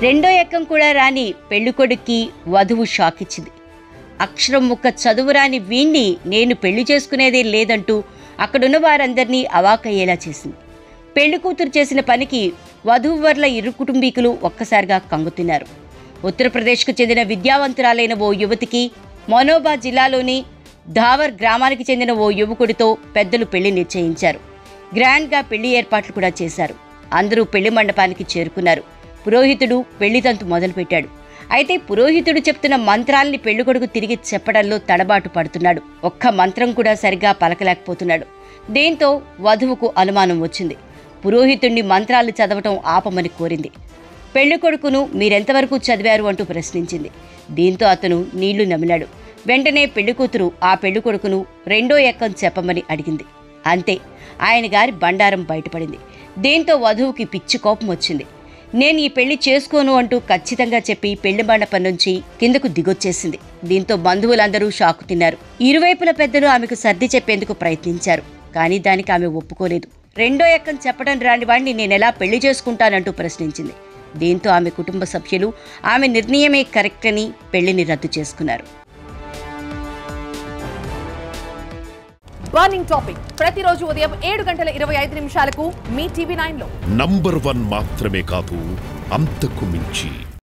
రెండో ఎక్కం కూడా రాని పెళ్ళికొడుక్కి వధువు షాక్ ఇచ్చింది అక్షరం ముక్క చదువురాని వీణ్ణి నేను పెళ్లి చేసుకునేదే లేదంటూ అక్కడున్న వారందరినీ అవాకయ్యేలా చేసింది పెళ్లి కూతురు చేసిన పనికి వధూవర్ల ఇరు కుటుంబీకులు ఒక్కసారిగా కంగుతిన్నారు ఉత్తరప్రదేశ్కు చెందిన విద్యావంతురాలైన ఓ యువతికి మనోబా జిల్లాలోని ధావర్ గ్రామానికి చెందిన ఓ యువకుడితో పెద్దలు పెళ్లి నిశ్చయించారు గ్రాండ్గా పెళ్లి ఏర్పాట్లు కూడా చేశారు అందరూ పెళ్లి మండపానికి చేరుకున్నారు పురోహితుడు పెళ్లి తంతు మొదలుపెట్టాడు అయితే పురోహితుడు చెప్తున్న మంత్రాల్ని పెళ్ళికొడుకు తిరిగి చెప్పడంలో తడబాటు పడుతున్నాడు ఒక్క మంత్రం కూడా సరిగ్గా పలకలేకపోతున్నాడు దీంతో వధువుకు అనుమానం వచ్చింది పురోహితుణ్ణి మంత్రాలు చదవటం ఆపమని కోరింది పెళ్ళికొడుకును మీరెంతవరకు చదివారు అంటూ ప్రశ్నించింది దీంతో అతను నీళ్లు నమిలాడు వెంటనే పెళ్లికూతురు ఆ పెళ్ళికొడుకును రెండో ఎక్కం చెప్పమని అడిగింది అంతే ఆయన గారి బండారం బయటపడింది దీంతో వధువుకి పిచ్చి కోపం వచ్చింది నేను ఈ పెళ్లి చేసుకోను అంటూ ఖచ్చితంగా చెప్పి పెళ్లి మండపం నుంచి కిందకు దిగొచ్చేసింది దీంతో బంధువులందరూ షాకు తిన్నారు ఇరువైపుల పెద్దలు ఆమెకు సర్ది చెప్పేందుకు ప్రయత్నించారు కానీ దానికి ఆమె ఒప్పుకోలేదు రెండో ఎక్కం చెప్పడం రాని వాడిని నేనెలా పెళ్లి చేసుకుంటానంటూ ప్రశ్నించింది దీంతో ఆమె కుటుంబ సభ్యులు ఆమె నిర్ణయమే కరెక్ట్ అని పెళ్లిని రద్దు చేసుకున్నారు బర్నింగ్ టాపిక్ ప్రతిరోజు ఉదయం ఏడు గంటల ఇరవై ఐదు నిమిషాలకు మీ టీవీ నైన్ లో నంబర్ వన్ మాత్రమే కాదు అంతకు మించి